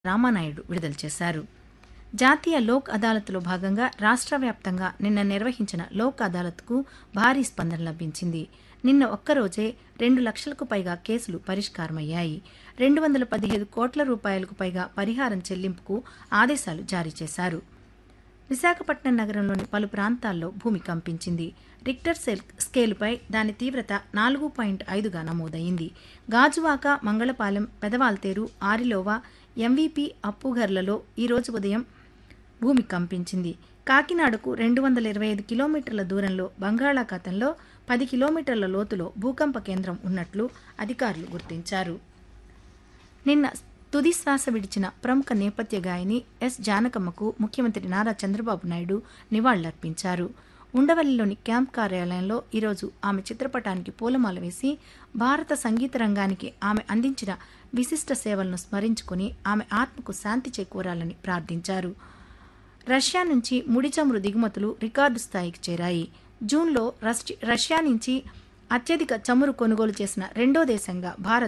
రామానాయుడు విడుదల చేశారు జాతీయ లోక్ అదాలత్లో భాగంగా రాష్ట్ర వ్యాప్తంగా నిన్న నిర్వహించిన లోక్ అదాలత్కు భారీ స్పందన లభించింది నిన్న ఒక్కరోజే రెండు లక్షలకు పైగా కేసులు పరిష్కారమయ్యాయి రెండు వందల పదిహేను కోట్ల రూపాయలకు పైగా పరిహారం చెల్లింపుకు ఆదేశాలు జారీ చేశారు విశాఖపట్నం నగరంలోని పలు ప్రాంతాల్లో భూమి కంపించింది రిక్టర్ సెల్ స్కేలుపై దాని తీవ్రత నాలుగు పాయింట్ ఐదుగా నమోదైంది గాజువాక మంగళపాలెం పెదవాల్తేరు ఆరిలోవా ఎంవీపీ అప్పుగర్లలో ఈరోజు ఉదయం భూమి కంపించింది కాకినాడకు రెండు వందల ఇరవై ఐదు కిలోమీటర్ల దూరంలో బంగాళాఖాతంలో పది కిలోమీటర్ల లోతులో భూకంప కేంద్రం ఉన్నట్లు అధికారులు గుర్తించారు నిన్న తుది శ్వాస విడిచిన ప్రముఖ నేపథ్య గాయని ఎస్ జానకమ్మకు ముఖ్యమంత్రి నారా చంద్రబాబు నాయుడు నివాళులర్పించారు ఉండవల్లిలోని క్యాంప్ కార్యాలయంలో ఈరోజు ఆమె చిత్రపటానికి పూలమాల వేసి భారత సంగీత రంగానికి ఆమె అందించిన విశిష్ట సేవలను స్మరించుకుని ఆమె ఆత్మకు శాంతి చేకూరాలని ప్రార్థించారు రష్యా నుంచి ముడి చమురు దిగుమతులు రికార్డు స్థాయికి చేరాయి జూన్లో రష్యా నుంచి అత్యధిక చమురు కొనుగోలు చేసిన రెండో దేశంగా భారత్